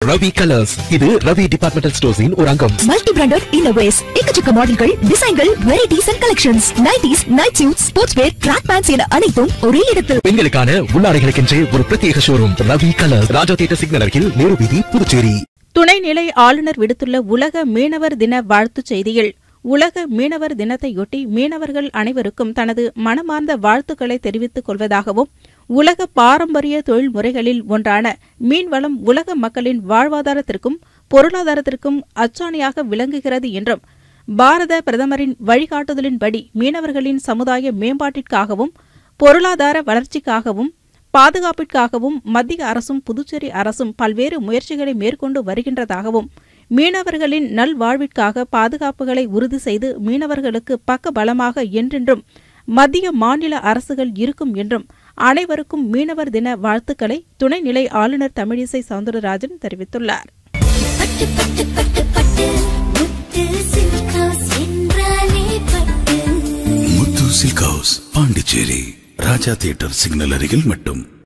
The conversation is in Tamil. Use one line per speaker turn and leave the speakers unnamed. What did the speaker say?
ரவி கலர்ஸ் இது ரவி டிபார்ட்மெண்டல் ஸ்டோர்ஸின் ஒரு அங்கம்
மல்டி பிராண்டட் இன்னோவேஸ் எக்கச்சக்க மாடல்கள் டிசைன்கள் varieties and collections nighties night suit sports wear track pants என அனைத்தும் ஒரே இடத்தில்
பெண்களுக்கான உள்ளாடைகளுக்கென்றே ஒரு பிரத்யேக showroom Ravi colours Raja theatre signal அருகில் நேரு வீதி புதுச்சேரி
துணைநிலை ஆளுநர் விடுத்துள்ள உலக மீனவர் தின வாழ்த்துச் செய்தியில் உலக மீனவர் தினத்தையொட்டி மீனவர்கள் அனைவருக்கும் தனது மனமார்ந்த வாழ்த்துக்களை தெரிவித்துக் கொள்வதாகவும் உலக பாரம்பரிய தொழில்முறைகளில் ஒன்றான மீன்வளம் உலக மக்களின் வாழ்வாதாரத்திற்கும் பொருளாதாரத்திற்கும் அச்சாணியாக விளங்குகிறது என்றும் பாரத பிரதமரின் வழிகாட்டுதலின்படி மீனவர்களின் சமுதாய மேம்பாட்டிற்காகவும் பொருளாதார வளர்ச்சிக்காகவும் பாதுகாப்பிற்காகவும் மத்திய அரசும் புதுச்சேரி அரசும் பல்வேறு முயற்சிகளை மேற்கொண்டு வருகின்றதாகவும் மீனவர்களின் நல்வாழ்விற்காக பாதுகாப்புகளை உறுதி செய்து மீனவர்களுக்கு பக்க பலமாக என்றென்றும் மத்திய மாநில அரசுகள் இருக்கும் என்றும் அனைவருக்கும் மீனவர் தின வாழ்த்துக்களை துணைநிலை ஆளுநர் தமிழிசை சவுந்தரராஜன் தெரிவித்துள்ளார்
பட்டு பட்டு பட்டு பட்டு முத்து சில்க் ஹவுஸ் என்றாலே Pattu
Muthu silk house Pondicherry Raja theatre signal அருகில் மட்டும்